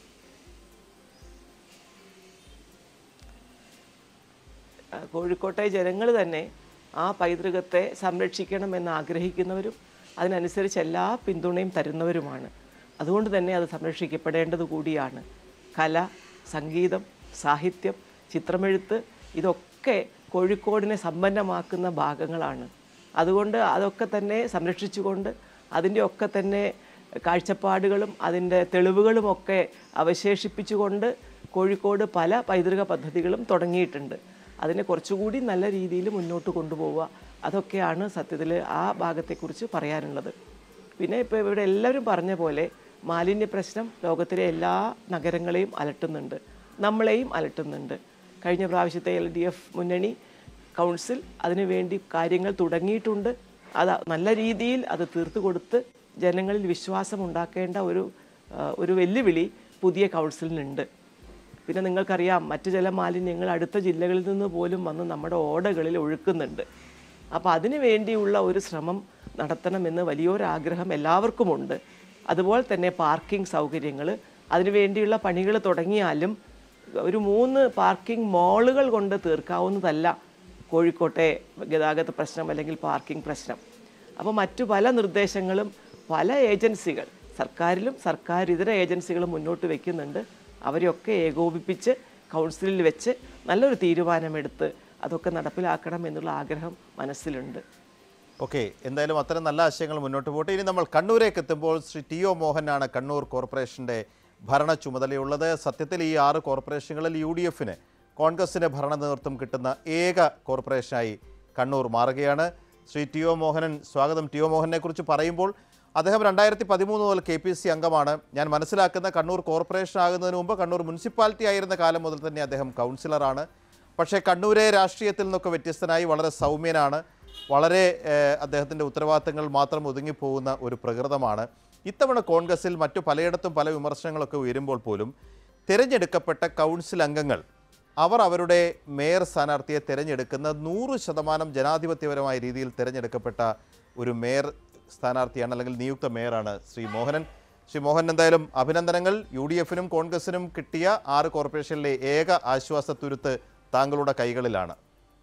ആ, കോഴിക്കോട്ടെ ജനങ്ങൾ തന്നെ ആ പൈതൃകത്തെ സംരക്ഷിക്കണമെന്ന് ആഗ്രഹിക്കുന്നവരും അതിനനുസരിച്ച് എല്ലാ പിന്തുണയും തരുന്നവരുമാണ് അതുകൊണ്ട് തന്നെ അത് സംരക്ഷിക്കപ്പെടേണ്ടത് കൂടിയാണ് കല സംഗീതം സാഹിത്യം ചിത്രമെഴുത്ത് ഇതൊക്കെ കോഴിക്കോടിനെ സമ്പന്നമാക്കുന്ന ഭാഗങ്ങളാണ് അതുകൊണ്ട് അതൊക്കെ തന്നെ സംരക്ഷിച്ചുകൊണ്ട് അതിൻ്റെ ഒക്കെ തന്നെ കാഴ്ചപ്പാടുകളും അതിൻ്റെ തെളിവുകളുമൊക്കെ അവശേഷിപ്പിച്ചുകൊണ്ട് കോഴിക്കോട് പല പൈതൃക പദ്ധതികളും തുടങ്ങിയിട്ടുണ്ട് അതിനെ കുറച്ചുകൂടി നല്ല രീതിയിൽ മുന്നോട്ട് കൊണ്ടുപോവുക അതൊക്കെയാണ് സത്യത്തിൽ ആ ഭാഗത്തെക്കുറിച്ച് പറയാനുള്ളത് പിന്നെ ഇപ്പോൾ ഇവിടെ എല്ലാവരും പറഞ്ഞ പോലെ മാലിന്യ പ്രശ്നം ലോകത്തിലെ എല്ലാ നഗരങ്ങളെയും അലട്ടുന്നുണ്ട് നമ്മളെയും അലട്ടുന്നുണ്ട് കഴിഞ്ഞ പ്രാവശ്യത്തെ എൽ ഡി എഫ് മുന്നണി കൗൺസിൽ അതിനുവേണ്ടി കാര്യങ്ങൾ തുടങ്ങിയിട്ടുണ്ട് അത് നല്ല രീതിയിൽ അത് തീർത്തു കൊടുത്ത് ജനങ്ങളിൽ വിശ്വാസം ഉണ്ടാക്കേണ്ട ഒരു ആ, ഒരു വെല്ലുവിളി പുതിയ കൗൺസിലിനുണ്ട് പിന്നെ നിങ്ങൾക്കറിയാം മറ്റു ചില മാലിന്യങ്ങൾ അടുത്ത ജില്ലകളിൽ നിന്ന് പോലും വന്ന് നമ്മുടെ ഓടകളിൽ ഒഴുക്കുന്നുണ്ട് അപ്പോൾ അതിനു വേണ്ടിയുള്ള ഒരു ശ്രമം നടത്തണമെന്ന് വലിയൊരാഗ്രഹം എല്ലാവർക്കുമുണ്ട് അതുപോലെ തന്നെ പാർക്കിംഗ് സൗകര്യങ്ങൾ അതിനുവേണ്ടിയുള്ള പണികൾ തുടങ്ങിയാലും ഒരു മൂന്ന് പാർക്കിംഗ് മാളുകൾ കൊണ്ട് തീർക്കാവുന്നതല്ല കോഴിക്കോട്ടെ ഗതാഗത പ്രശ്നം അല്ലെങ്കിൽ പാർക്കിംഗ് പ്രശ്നം അപ്പോൾ മറ്റു പല നിർദ്ദേശങ്ങളും പല ഏജൻസികൾ സർക്കാരിലും സർക്കാർ ഇതര ഏജൻസികളും മുന്നോട്ട് വയ്ക്കുന്നുണ്ട് അവരെയൊക്കെ ഏകോപിപ്പിച്ച് കൗൺസിലിൽ വെച്ച് നല്ലൊരു തീരുമാനമെടുത്ത് അതൊക്കെ നടപ്പിലാക്കണം എന്നുള്ള ആഗ്രഹം മനസ്സിലുണ്ട് ഓക്കെ എന്തായാലും അത്തരം നല്ല ആശയങ്ങൾ മുന്നോട്ട് പോട്ടെ ഇനി നമ്മൾ കണ്ണൂരേക്ക് എത്തുമ്പോൾ ശ്രീ ടി ഒ മോഹനാണ് കണ്ണൂർ കോർപ്പറേഷൻ്റെ ഭരണ ചുമതലയുള്ളത് സത്യത്തിൽ ഈ ആറ് കോർപ്പറേഷനുകളിൽ യു ഡി എഫിന് കോൺഗ്രസിന് ഭരണ നേതൃത്വം കിട്ടുന്ന ഏക കോർപ്പറേഷനായി കണ്ണൂർ മാറുകയാണ് ശ്രീ ടി ഒ മോഹനൻ സ്വാഗതം ടി ഒ മോഹനെ കുറിച്ച് പറയുമ്പോൾ അദ്ദേഹം രണ്ടായിരത്തി പതിമൂന്ന് മുതൽ കെ പി സി അംഗമാണ് ഞാൻ മനസ്സിലാക്കുന്ന കണ്ണൂർ കോർപ്പറേഷൻ ആകുന്നതിന് മുമ്പ് കണ്ണൂർ മുനിസിപ്പാലിറ്റി ആയിരുന്ന കാലം മുതൽ തന്നെ അദ്ദേഹം കൗൺസിലറാണ് പക്ഷേ കണ്ണൂരെ രാഷ്ട്രീയത്തിൽ നിന്നൊക്കെ വ്യത്യസ്തനായി വളരെ സൗമ്യനാണ് വളരെ ഏഹ്, അദ്ദേഹത്തിൻ്റെ ഉത്തരവാദിത്തങ്ങൾ മാത്രം ഒതുങ്ങിപ്പോകുന്ന ഒരു പ്രകൃതമാണ് ഇത്തവണ കോൺഗ്രസിൽ മറ്റു പലയിടത്തും പല വിമർശനങ്ങളൊക്കെ ഉയരുമ്പോൾ പോലും തിരഞ്ഞെടുക്കപ്പെട്ട കൗൺസിൽ അംഗങ്ങൾ അവർ അവരുടെ മേയർ സ്ഥാനാർത്ഥിയെ തിരഞ്ഞെടുക്കുന്ന നൂറ് ശതമാനം ജനാധിപത്യപരമായ രീതിയിൽ തിരഞ്ഞെടുക്കപ്പെട്ട ഒരു മേയർ സ്ഥാനാർത്ഥിയാണ് അല്ലെങ്കിൽ നിയുക്ത മേയറാണ് ശ്രീ മോഹനൻ ശ്രീ മോഹൻ എന്തായാലും അഭിനന്ദനങ്ങൾ യു ഡി എഫിനും കോൺഗ്രസിനും കിട്ടിയ ആറ് കോർപ്പറേഷനിലെ ഏക ആശ്വാസത്തുരുത്ത് താങ്കളുടെ കൈകളിലാണ്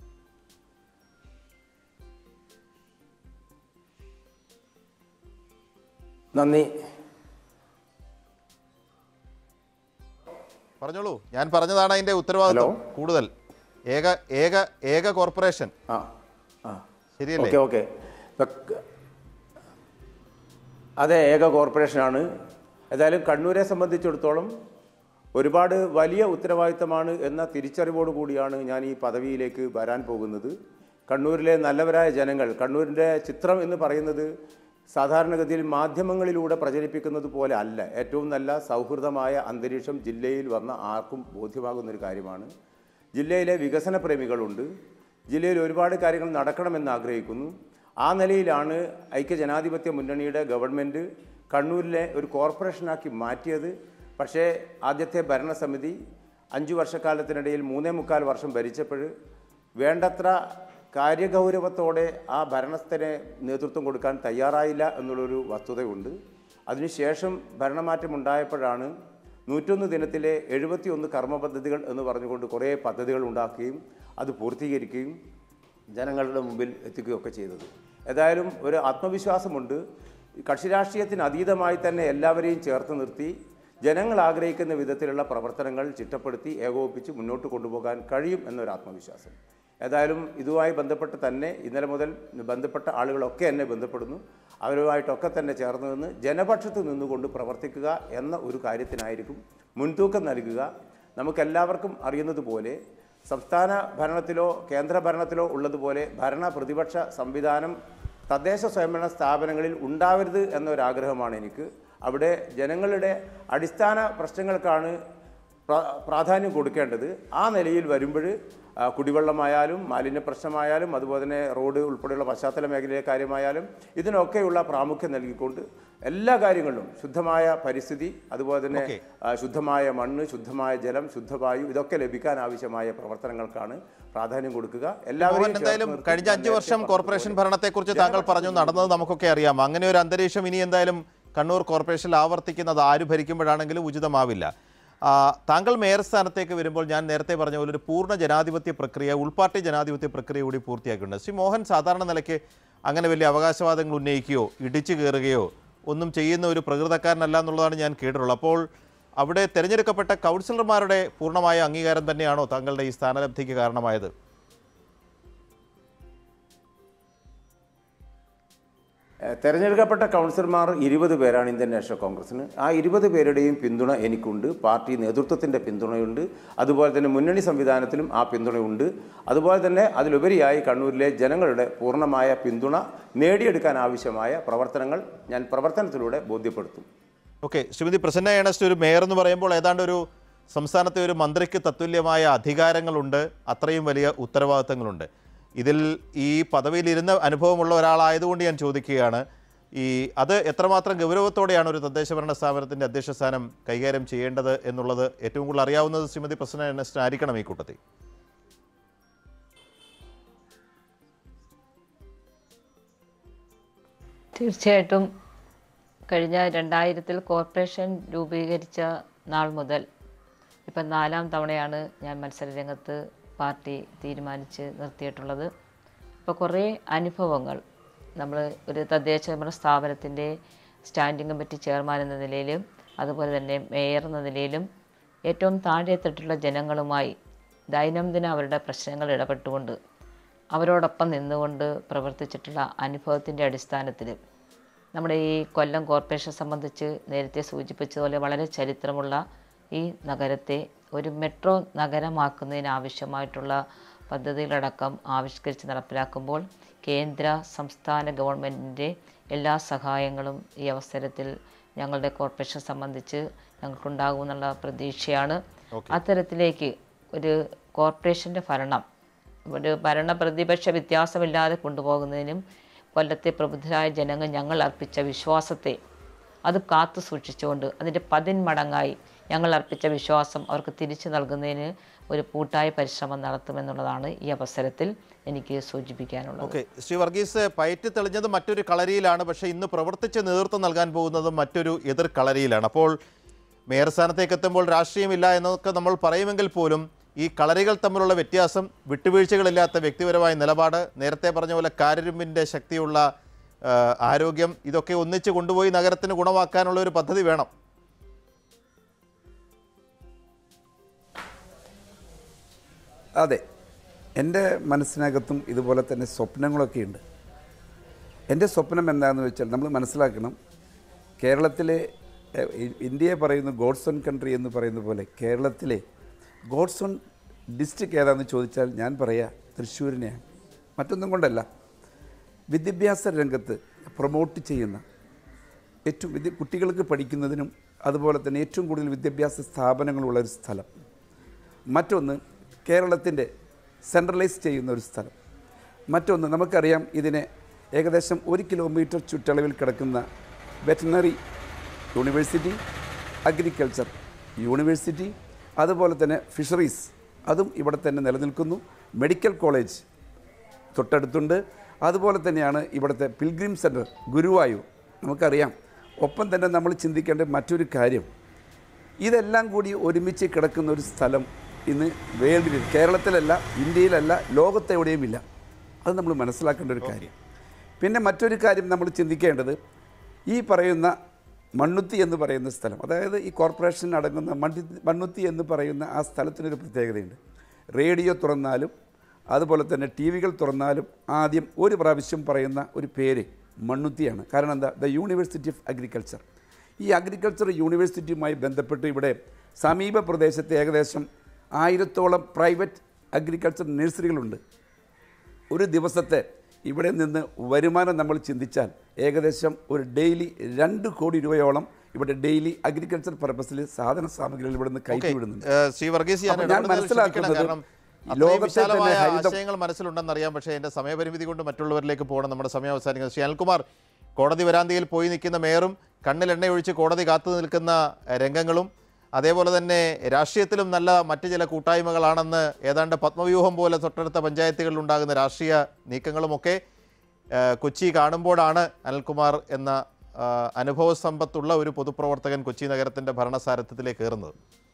നന്ദി പറഞ്ഞോളൂ ഞാൻ പറഞ്ഞതാണ് അതിന്റെ ഉത്തരവാദിത്വം കൂടുതൽ ഏക ഏക ഏക കോർപ്പറേഷൻ ആ ആ ശരിയല്ലേ ഓക്കെ ഓക്കെ ഇപ്പൊ- അതെ ഏക കോർപ്പറേഷനാണ് ഏതായാലും കണ്ണൂരെ സംബന്ധിച്ചിടത്തോളം ഒരുപാട് വലിയ ഉത്തരവാദിത്തമാണ് എന്ന തിരിച്ചറിവോട് കൂടിയാണ് ഞാൻ ഈ പദവിയിലേക്ക് വരാൻ പോകുന്നത് കണ്ണൂരിലെ നല്ലവരായ ജനങ്ങൾ കണ്ണൂരിൻ്റെ ചിത്രം എന്ന് പറയുന്നത് സാധാരണഗതിയിൽ മാധ്യമങ്ങളിലൂടെ പ്രചരിപ്പിക്കുന്നത് പോലെ അല്ല ഏറ്റവും നല്ല സൗഹൃദമായ അന്തരീക്ഷം ജില്ലയിൽ വന്ന ആർക്കും ബോധ്യമാകുന്നൊരു കാര്യമാണ് ജില്ലയിലെ വികസന പ്രേമികളുണ്ട് ജില്ലയിൽ ഒരുപാട് കാര്യങ്ങൾ നടക്കണമെന്ന് ആഗ്രഹിക്കുന്നു ആ നിലയിലാണ് ഐക്യജനാധിപത്യ മുന്നണിയുടെ ഗവൺമെൻറ് കണ്ണൂരിലെ ഒരു കോർപ്പറേഷനാക്കി മാറ്റിയത് പക്ഷേ ആദ്യത്തെ ഭരണസമിതി അഞ്ചു വർഷക്കാലത്തിനിടയിൽ മൂന്നേ മുക്കാൽ വർഷം ഭരിച്ചപ്പോൾ വേണ്ടത്ര കാര്യഗൗരവത്തോടെ ആ ഭരണസ്ഥനെ നേതൃത്വം കൊടുക്കാൻ തയ്യാറായില്ല എന്നുള്ളൊരു വസ്തുതയുണ്ട് അതിനുശേഷം ഭരണമാറ്റം ഉണ്ടായപ്പോഴാണ് നൂറ്റൊന്ന് ദിനത്തിലെ എഴുപത്തിയൊന്ന് കർമ്മ പദ്ധതികൾ എന്ന് പറഞ്ഞുകൊണ്ട് കുറേ പദ്ധതികൾ ഉണ്ടാക്കുകയും അത് പൂർത്തീകരിക്കുകയും ജനങ്ങളുടെ മുമ്പിൽ എത്തിക്കുകയൊക്കെ ചെയ്തത് ഏതായാലും ഒരു ആത്മവിശ്വാസമുണ്ട് കക്ഷി രാഷ്ട്രീയത്തിന് അതീതമായി തന്നെ എല്ലാവരെയും ചേർത്ത് നിർത്തി ജനങ്ങൾ ആഗ്രഹിക്കുന്ന വിധത്തിലുള്ള പ്രവർത്തനങ്ങൾ ചിട്ടപ്പെടുത്തി ഏകോപിപ്പിച്ച് മുന്നോട്ട് കൊണ്ടുപോകാൻ കഴിയും എന്നൊരു ആത്മവിശ്വാസം ഏതായാലും ഇതുമായി ബന്ധപ്പെട്ട് തന്നെ ഇന്നലെ മുതൽ ബന്ധപ്പെട്ട ആളുകളൊക്കെ എന്നെ ബന്ധപ്പെടുന്നു അവരുമായിട്ടൊക്കെ തന്നെ ചേർന്ന് നിന്ന് ജനപക്ഷത്ത് നിന്നുകൊണ്ട് പ്രവർത്തിക്കുക എന്ന ഒരു കാര്യത്തിനായിരിക്കും മുൻതൂക്കം നൽകുക നമുക്കെല്ലാവർക്കും അറിയുന്നത് പോലെ സംസ്ഥാന ഭരണത്തിലോ കേന്ദ്ര ഭരണത്തിലോ ഉള്ളതുപോലെ ഭരണ പ്രതിപക്ഷ സംവിധാനം തദ്ദേശ സ്വയംഭരണ സ്ഥാപനങ്ങളിൽ ഉണ്ടാവരുത് എന്നൊരാഗ്രഹമാണ് എനിക്ക് അവിടെ ജനങ്ങളുടെ അടിസ്ഥാന പ്രശ്നങ്ങൾക്കാണ് പ്രാ- പ്രാധാന്യം കൊടുക്കേണ്ടത് ആ നിലയിൽ വരുമ്പോൾ ആ, കുടിവെള്ളമായാലും മാലിന്യ പ്രശ്നമായാലും അതുപോലെ തന്നെ റോഡ് ഉൾപ്പെടെയുള്ള പശ്ചാത്തല മേഖലയിലെ കാര്യമായാലും ഇതിനൊക്കെയുള്ള പ്രാമുഖ്യം നൽകിക്കൊണ്ട് എല്ലാ കാര്യങ്ങളിലും ശുദ്ധമായ പരിസ്ഥിതി അതുപോലെ തന്നെ ആ, ശുദ്ധമായ മണ്ണ് ശുദ്ധമായ ജലം ശുദ്ധവായു ഇതൊക്കെ ലഭിക്കാൻ ആവശ്യമായ പ്രവർത്തനങ്ങൾക്കാണ് പ്രാധാന്യം കൊടുക്കുക മോഹൻ എല്ലാവരെയും എന്തായാലും ചേർത്ത് നിർത്തി കഴിഞ്ഞ അഞ്ചു ഞാൻ വർഷം നേരത്തെ കോർപ്പറേഷൻ പറഞ്ഞതുപോലെ ഭരണത്തെക്കുറിച്ച് താങ്കൾ പറഞ്ഞു നടന്നത് നമുക്കൊക്കെ അറിയാം അങ്ങനെ ഒരു അന്തരീക്ഷം ഇനി എന്തായാലും കണ്ണൂർ കോർപ്പറേഷനിൽ ആവർത്തിക്കുന്നത് ആര് ഭരിക്കുമ്പോഴാണെങ്കിലും ഉചിതമാവില്ല ആ, താങ്കൾ മേയർ സ്ഥാനത്തേക്ക് വരുമ്പോൾ ഞാൻ നേരത്തെ പറഞ്ഞ പോലെ ഒരു പൂർണ്ണ ജനാധിപത്യ പ്രക്രിയ ഉൾപാർട്ടി ജനാധിപത്യ പ്രക്രിയ കൂടി പൂർത്തിയാക്കിയിട്ടുണ്ട് ശ്രീ മോഹൻ സാധാരണ നിലയ്ക്ക് അങ്ങനെ വലിയ അവകാശവാദങ്ങൾ ഉന്നയിക്കുകയോ ഇടിച്ചു കയറുകയോ ഒന്നും ചെയ്യുന്ന ഒരു പ്രകൃതക്കാരനല്ല എന്നുള്ളതാണ് ഞാൻ കേട്ടിട്ടുള്ളത് അപ്പോൾ അവിടെ തിരഞ്ഞെടുക്കപ്പെട്ട കൗൺസിലർമാരുടെ പൂർണ്ണമായ അംഗീകാരം തന്നെയാണോ താങ്കളുടെ ഈ സ്ഥാനലബ്ധിക്ക് കാരണമായത് ഏഹ് തെരഞ്ഞെടുക്കപ്പെട്ട കൗൺസിലർമാർ ഇരുപത് പേരാണ് ഇന്ത്യൻ നാഷണൽ കോൺഗ്രസിന് ആ ഇരുപത് പേരുടെയും പിന്തുണ എനിക്കുണ്ട് പാർട്ടി നേതൃത്വത്തിൻ്റെ പിന്തുണയുണ്ട് അതുപോലെ തന്നെ മുന്നണി സംവിധാനത്തിലും ആ പിന്തുണയുണ്ട് അതുപോലെ തന്നെ അതിലുപരിയായി കണ്ണൂരിലെ ജനങ്ങളുടെ പൂർണ്ണമായ പിന്തുണ നേടിയെടുക്കാൻ ആവശ്യമായ പ്രവർത്തനങ്ങൾ ഞാൻ പ്രവർത്തനത്തിലൂടെ ബോധ്യപ്പെടുത്തും ഓക്കെ ശ്രീമതി പ്രസന്ന ഏണസ്റ്റ് ഒരു മേയർ എന്ന് പറയുമ്പോൾ ഏതാണ്ട് ഒരു സംസ്ഥാനത്തെ ഒരു മന്ത്രിക്ക് തത്തുല്യമായ അധികാരങ്ങളുണ്ട് അത്രയും വലിയ ഉത്തരവാദിത്തങ്ങളുണ്ട് ഇതിൽ ഈ പദവിയിലിരുന്ന അനുഭവമുള്ള ഒരാളായതുകൊണ്ട് ഞാൻ ചോദിക്കുകയാണ് ഈ അത് എത്രമാത്രം ഗൗരവത്തോടെയാണ് ഒരു തദ്ദേശ ഭരണ സ്ഥാപനത്തിൻ്റെ അധ്യക്ഷ സ്ഥാനം കൈകാര്യം ചെയ്യേണ്ടത് എന്നുള്ളത് ഏറ്റവും കൂടുതൽ അറിയാവുന്നത് ശ്രീമതി പ്രസന്ന ഏണസ്റ്റ് ആയിരിക്കണം ഈ കൂട്ടത്തിൽ തീർച്ചയായിട്ടും കഴിഞ്ഞ രണ്ടായിരത്തിൽ കോർപ്പറേഷൻ രൂപീകരിച്ച നാൾ മുതൽ ഇപ്പം നാലാം തവണയാണ് ഞാൻ മത്സരരംഗത്ത് പാർട്ടി തീരുമാനിച്ച് നിർത്തിയിട്ടുള്ളത് ഇപ്പോൾ കുറേ അനുഭവങ്ങൾ നമ്മൾ ഒരു തദ്ദേശ ഭരണ സ്ഥാപനത്തിൻ്റെ സ്റ്റാൻഡിംഗ് കമ്മിറ്റി ചെയർമാൻ എന്ന നിലയിലും അതുപോലെ തന്നെ മേയർ എന്ന നിലയിലും ഏറ്റവും താഴെത്തട്ടുള്ള ജനങ്ങളുമായി ദൈനംദിന അവരുടെ പ്രശ്നങ്ങൾ ഇടപെട്ടുകൊണ്ട് അവരോടൊപ്പം നിന്നുകൊണ്ട് പ്രവർത്തിച്ചിട്ടുള്ള അനുഭവത്തിൻ്റെ അടിസ്ഥാനത്തിൽ നമ്മുടെ ഈ കൊല്ലം കോർപ്പറേഷൻ സംബന്ധിച്ച് നേരത്തെ സൂചിപ്പിച്ചതുപോലെ വളരെ ചരിത്രമുള്ള ഈ നഗരത്തെ ഒരു മെട്രോ നഗരമാക്കുന്നതിനാവശ്യമായിട്ടുള്ള പദ്ധതികളടക്കം ആവിഷ്കരിച്ച് നടപ്പിലാക്കുമ്പോൾ കേന്ദ്ര സംസ്ഥാന ഗവൺമെൻറ്റിൻ്റെ എല്ലാ സഹായങ്ങളും ഈ അവസരത്തിൽ ഞങ്ങളുടെ കോർപ്പറേഷൻ സംബന്ധിച്ച് ഞങ്ങൾക്കുണ്ടാകുമെന്നുള്ള പ്രതീക്ഷയാണ് അത്തരത്തിലേക്ക് ഒരു കോർപ്പറേഷൻ്റെ ഭരണം ഒരു ഭരണ പ്രതിപക്ഷ വ്യത്യാസമില്ലാതെ കൊണ്ടുപോകുന്നതിനും കൊല്ലത്തെ പ്രബുദ്ധരായ ജനങ്ങൾ ഞങ്ങൾ അർപ്പിച്ച വിശ്വാസത്തെ അത് കാത്തു സൂക്ഷിച്ചുകൊണ്ട് അതിൻ്റെ പതിന്മടങ്ങായി ഞങ്ങൾ അർപ്പിച്ച വിശ്വാസം അവർക്ക് തിരിച്ചു നൽകുന്നതിന് ഒരു കൂട്ടായ പരിശ്രമം നടത്തുമെന്നുള്ളതാണ് ഈ അവസരത്തിൽ എനിക്ക് സൂചിപ്പിക്കാനുള്ളത് ഓക്കെ ശ്രീ വർഗീസ് പയറ്റി തെളിഞ്ഞത് മറ്റൊരു കളരിയിലാണ് പക്ഷേ ഇന്ന് പ്രവർത്തിച്ച് നേതൃത്വം നൽകാൻ പോകുന്നത് മറ്റൊരു എതിർ കളരിയിലാണ് അപ്പോൾ മേയർ സ്ഥാനത്തേക്ക് എത്തുമ്പോൾ രാഷ്ട്രീയമില്ല എന്നൊക്കെ നമ്മൾ പറയുമെങ്കിൽ പോലും ഈ കളരികൾ തമ്മിലുള്ള വ്യത്യാസം വിട്ടുവീഴ്ചകളില്ലാത്ത വ്യക്തിപരമായ നിലപാട് നേരത്തെ പറഞ്ഞ പോലെ കാരരുമ്പിൻ്റെ ശക്തിയുള്ള ആ, ആരോഗ്യം ഇതൊക്കെ ഒന്നിച്ച് കൊണ്ടുപോയി നഗരത്തിന് ഗുണമാക്കാനുള്ള ഒരു പദ്ധതി വേണം അതെ എൻ്റെ മനസ്സിനകത്തും ഇതുപോലെ തന്നെ സ്വപ്നങ്ങളൊക്കെ ഉണ്ട് എൻ്റെ സ്വപ്നം എന്താണെന്ന് വെച്ചാൽ നമ്മൾ മനസ്സിലാക്കണം കേരളത്തിലെ എഹ്, ഇ- ഇന്ത്യയെ പറയുന്ന ഗോഡ്സ് ഓൺ കൺട്രി എന്ന് പറയുന്ന പോലെ കേരളത്തിലെ ഗോഡ്സ് ഓൺ ഡിസ്ട്രിക്ട് ഏതാണെന്ന് ചോദിച്ചാൽ ഞാൻ പറയാ തൃശ്ശൂരിനെയാണ് മറ്റൊന്നും കൊണ്ടല്ല വിദ്യാഭ്യാസ രംഗത്ത് പ്രൊമോട്ട് ചെയ്യുന്ന ഏറ്റവും വിദ്യ കുട്ടികൾക്ക് പഠിക്കുന്നതിനും അതുപോലെ തന്നെ ഏറ്റവും കൂടുതൽ വിദ്യാഭ്യാസ സ്ഥാപനങ്ങളുള്ള ഒരു സ്ഥലം മറ്റൊന്ന് കേരളത്തിൻ്റെ സെൻട്രലൈസ് ചെയ്യുന്ന ഒരു സ്ഥലം മറ്റൊന്ന് നമുക്കറിയാം ഇതിനെ ഏകദേശം ഒരു കിലോമീറ്റർ ചുറ്റളവിൽ കിടക്കുന്ന വെറ്റനറി യൂണിവേഴ്സിറ്റി അഗ്രികൾച്ചർ യൂണിവേഴ്സിറ്റി അതുപോലെ തന്നെ ഫിഷറീസ് അതും ഇവിടെ തന്നെ നിലനിൽക്കുന്നു മെഡിക്കൽ കോളേജ് തൊട്ടടുത്തുണ്ട് അതുപോലെ തന്നെയാണ് ഇവിടുത്തെ പിൽഗ്രിം സെൻറ്റർ ഗുരുവായൂർ നമുക്കറിയാം ഒപ്പം തന്നെ നമ്മൾ ചിന്തിക്കേണ്ട മറ്റൊരു കാര്യം ഇതെല്ലാം കൂടി ഒരുമിച്ച് കിടക്കുന്ന ഒരു സ്ഥലം ഇന്ന് വേൾഡിൽ കേരളത്തിലല്ല ഇന്ത്യയിലല്ല ലോകത്തെവിടെയും ഇല്ല അത് നമ്മൾ മനസ്സിലാക്കേണ്ട ഒരു കാര്യം പിന്നെ മറ്റൊരു കാര്യം നമ്മൾ ചിന്തിക്കേണ്ടത് ഈ പറയുന്ന മണ്ണുത്തി എന്ന് പറയുന്ന സ്ഥലം അതായത് ഈ കോർപ്പറേഷൻ അടങ്ങുന്ന മണ്ണി മണ്ണുത്തി എന്ന് പറയുന്ന ആ സ്ഥലത്തിനൊരു പ്രത്യേകതയുണ്ട് റേഡിയോ തുറന്നാലും അതുപോലെ തന്നെ ടി വികൾ തുറന്നാലും ആദ്യം ഒരു പ്രാവശ്യം പറയുന്ന ഒരു പേര് മണ്ണുത്തിയാണ് കാരണം എന്താ ദ യൂണിവേഴ്സിറ്റി ഓഫ് അഗ്രികൾച്ചർ ഈ അഗ്രികൾച്ചർ യൂണിവേഴ്സിറ്റിയുമായി ബന്ധപ്പെട്ട് ഇവിടെ സമീപ പ്രദേശത്തെ ഏകദേശം ആയിരത്തോളം പ്രൈവറ്റ് അഗ്രികൾച്ചർ നഴ്സറികളുണ്ട് ഒരു ദിവസത്തെ ഇവിടെ നിന്ന് വരുമാനം നമ്മൾ ചിന്തിച്ചാൽ ഏകദേശം ഒരു ഡെയിലി രണ്ട് കോടി രൂപയോളം ഇവിടെ ഡെയിലി അഗ്രികൾച്ചർ പർപ്പസിൽ സാധന സാമഗ്രികൾ ഇവിടെ നിന്ന് കയറ്റി വിടുന്നുണ്ട് ഏഹ് ശ്രീ വർഗീസ് ഞാൻ അപ്പോൾ ഞാൻ ഇടപെടുന്നതിൽ മനസ്സിലാക്കുന്നത് ക്ഷമിക്കണം. അത്രയും ലോകത്തെ വിശാലമായ തന്നെ ഹരിതം- ആശയങ്ങൾ മനസ്സിലുണ്ടെന്നറിയാം പക്ഷേ എൻ്റെ സമയപരിമിതി കൊണ്ട് മറ്റുള്ളവരിലേക്ക് പോകണം നമ്മുടെ സമയം അവസാനിക്കുന്നത് ശ്രീ അനിൽകുമാർ കോടതി വരാന്തിയിൽ പോയി നിൽക്കുന്ന മേയറും കണ്ണിൽ എണ്ണയൊഴിച്ച് കോടതി കാത്തു നിൽക്കുന്ന എഹ്, രംഗങ്ങളും അതേപോലെ തന്നെ രാഷ്ട്രീയത്തിലും നല്ല മറ്റ് ചില കൂട്ടായ്മകളാണെന്ന് ഏതാണ്ട് പത്മവ്യൂഹം പോലെ തൊട്ടടുത്ത പഞ്ചായത്തുകളിൽ ഉണ്ടാകുന്ന രാഷ്ട്രീയ നീക്കങ്ങളുമൊക്കെ ഏഹ്, കൊച്ചി കാണുമ്പോഴാണ് അനിൽകുമാർ എന്ന ആ, അനുഭവ സമ്പത്തുള്ള ഒരു പൊതുപ്രവർത്തകൻ കൊച്ചി നഗരത്തിൻ്റെ ഭരണസാരഥ്യത്തിലേക്ക് കയറുന്നത്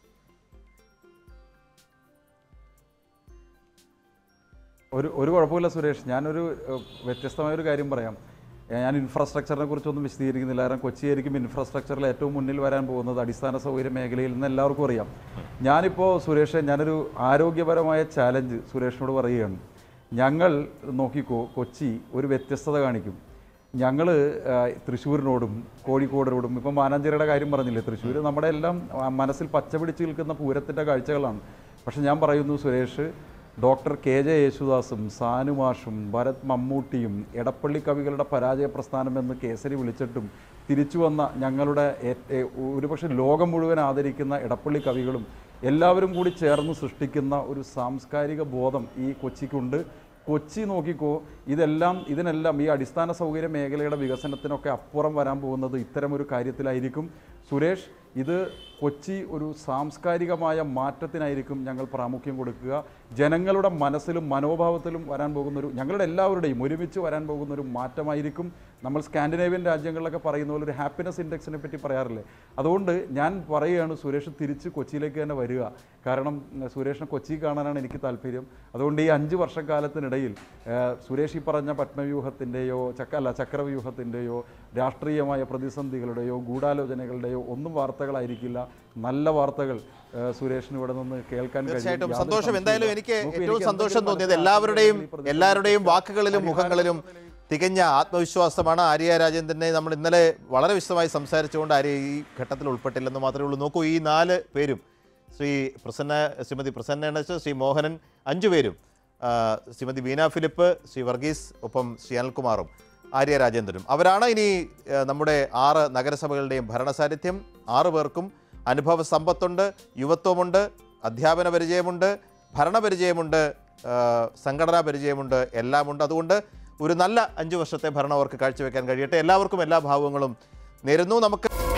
ഒരു ഒരു കുഴപ്പമില്ല സുരേഷ് ഞാനൊരു ഏഹ്, വ്യത്യസ്തമായ ഒരു കാര്യം പറയാം ഏഹ്, ഞാൻ ഇൻഫ്രാസ്ട്രക്ചറിനെ കുറിച്ചൊന്നും വിശദീകരിക്കുന്നില്ല കാരണം കൊച്ചിയായിരിക്കും ഇൻഫ്രാസ്ട്രക്ചറിൽ ഏറ്റവും മുന്നിൽ വരാൻ പോകുന്നത് അടിസ്ഥാന സൗകര്യ മേഖലയിൽ നിന്ന് എല്ലാവർക്കും അറിയാം ഞാനിപ്പോൾ സുരേഷ് ഞാനൊരു ആരോഗ്യപരമായ ചാലഞ്ച് സുരേഷിനോട് പറയുകയാണ് ഞങ്ങൾ നോക്കിക്കോ കൊച്ചി ഒരു വ്യത്യസ്തത കാണിക്കും ഞങ്ങൾ തൃശ്ശൂരിനോടും കോഴിക്കോടിനോടും ഇപ്പം മാനാഞ്ചേരിയുടെ കാര്യം പറഞ്ഞില്ലേ തൃശ്ശൂർ നമ്മുടെ എല്ലാം ആ, മനസ്സിൽ പച്ച പിടിച്ച് നിൽക്കുന്ന പൂരത്തിൻ്റെ കാഴ്ചകളാണ് പക്ഷെ ഞാൻ പറയുന്നു സുരേഷ് ഡോക്ടർ കെ ജെ യേശുദാസും സാനുമാഷും ഭരത് മമ്മൂട്ടിയും എടപ്പള്ളി കവികളുടെ പരാജയ പ്രസ്ഥാനം എന്ന് കേസരി വിളിച്ചിട്ടും തിരിച്ചു വന്ന ഞങ്ങളുടെ ഏ- ഏ- ഒരുപക്ഷെ ലോകം മുഴുവൻ ആദരിക്കുന്ന എടപ്പള്ളി കവികളും എല്ലാവരും കൂടി ചേർന്ന് സൃഷ്ടിക്കുന്ന ഒരു സാംസ്കാരിക ബോധം ഈ കൊച്ചിക്കുണ്ട് കൊച്ചി നോക്കിക്കോ ഇതെല്ലാം ഇതിനെല്ലാം ഈ അടിസ്ഥാന സൗകര്യ മേഖലയുടെ വികസനത്തിനൊക്കെ അപ്പുറം വരാൻ പോകുന്നത് ഇത്തരം ഒരു കാര്യത്തിലായിരിക്കും സുരേഷ് ഇത് കൊച്ചി ഒരു സാംസ്കാരികമായ മാറ്റത്തിനായിരിക്കും ഞങ്ങൾ പ്രാമുഖ്യം കൊടുക്കുക ജനങ്ങളുടെ മനസ്സിലും മനോഭാവത്തിലും വരാൻ പോകുന്നൊരു ഞങ്ങളുടെ എല്ലാവരുടെയും ഒരുമിച്ച് വരാൻ പോകുന്ന ഒരു മാറ്റമായിരിക്കും നമ്മൾ സ്കാൻഡിനേവിയൻ രാജ്യങ്ങളിലൊക്കെ പറയുന്ന പോലെ ഒരു ഹാപ്പിനെസ് ഇൻഡെക്സിനെ പറ്റി പറയാറില്ലേ അതുകൊണ്ട് ഞാൻ പറയുകയാണ് സുരേഷ് തിരിച്ച് കൊച്ചിയിലേക്ക് തന്നെ വരിക കാരണം ഉം, സുരേഷിനെ കൊച്ചി കാണാനാണ് എനിക്ക് താല്പര്യം അതുകൊണ്ട് ഈ അഞ്ച് വർഷക്കാലത്തിനിടയിൽ ഏഹ്, സുരേഷ് ഈ പറഞ്ഞ പത്മവ്യൂഹത്തിൻ്റെയോ ചക്ക അല്ല ചക്രവ്യൂഹത്തിൻ്റെയോ രാഷ്ട്രീയമായ പ്രതിസന്ധികളുടെയോ ഗൂഢാലോചനകളുടെയോ ഒന്നും വാർത്തകളായിരിക്കില്ല നല്ല വാർത്തകൾ ഏഹ്, സുരേഷിന് ഇവിടെ നിന്ന് കേൾക്കാൻ കഴിയും. തീർച്ചയായിട്ടും യാതൊരു സന്തോഷം സംശയവുമില്ല. എന്തായാലും എനിക്ക് നോക്കൂ, ഏറ്റവും എനിക്ക് സന്തോഷം എന്തെങ്കിലും തോന്നിയത് മനസ്സിലാക്കാൻ എല്ലാവരുടെയും ഈ പ്രതിസന്ധി എല്ലാവരുടെയും വാക്കുകളിലും പരിഹാരം മുഖങ്ങളിലും തികഞ്ഞ ആത്മവിശ്വാസമാണ് ആര്യ രാജേന്ദ്രനെ നമ്മൾ ഇന്നലെ വളരെ വിശദമായി സംസാരിച്ചുകൊണ്ട് ആര്യ ഈ ഘട്ടത്തിൽ ഉൾപ്പെട്ടില്ലെന്ന് മാത്രമേ ഉള്ളൂ നോക്കൂ ഈ നാല് പേരും ശ്രീ പ്രസന്ന ശ്രീമതി പ്രസന്ന എണച്ച് ശ്രീ മോഹനൻ അഞ്ചു പേരും ആ, ശ്രീമതി വീണ ഫിലിപ്പ് ശ്രീ വർഗീസ് ഒപ്പം ശ്രീ അനിൽകുമാറും ആര്യ രാജേന്ദ്രനും അവരാണ് ഇനി ആ, നമ്മുടെ ആറ് നഗരസഭകളുടെയും ഭരണസാന്നിധ്യം ആറ് പേർക്കും അനുഭവ സമ്പത്തുണ്ട് യുവത്വമുണ്ട് അധ്യാപന പരിചയമുണ്ട് ഭരണപരിചയമുണ്ട് ആ, സംഘടനാ പരിചയമുണ്ട് എല്ലാമുണ്ട് അതുകൊണ്ട് ഒരു നല്ല അഞ്ച് വർഷത്തെ ഭരണം അവർക്ക് കാഴ്ചവെക്കാൻ കഴിയട്ടെ എല്ലാവർക്കും എല്ലാ ഭാവങ്ങളും നേരുന്നു നമുക്ക്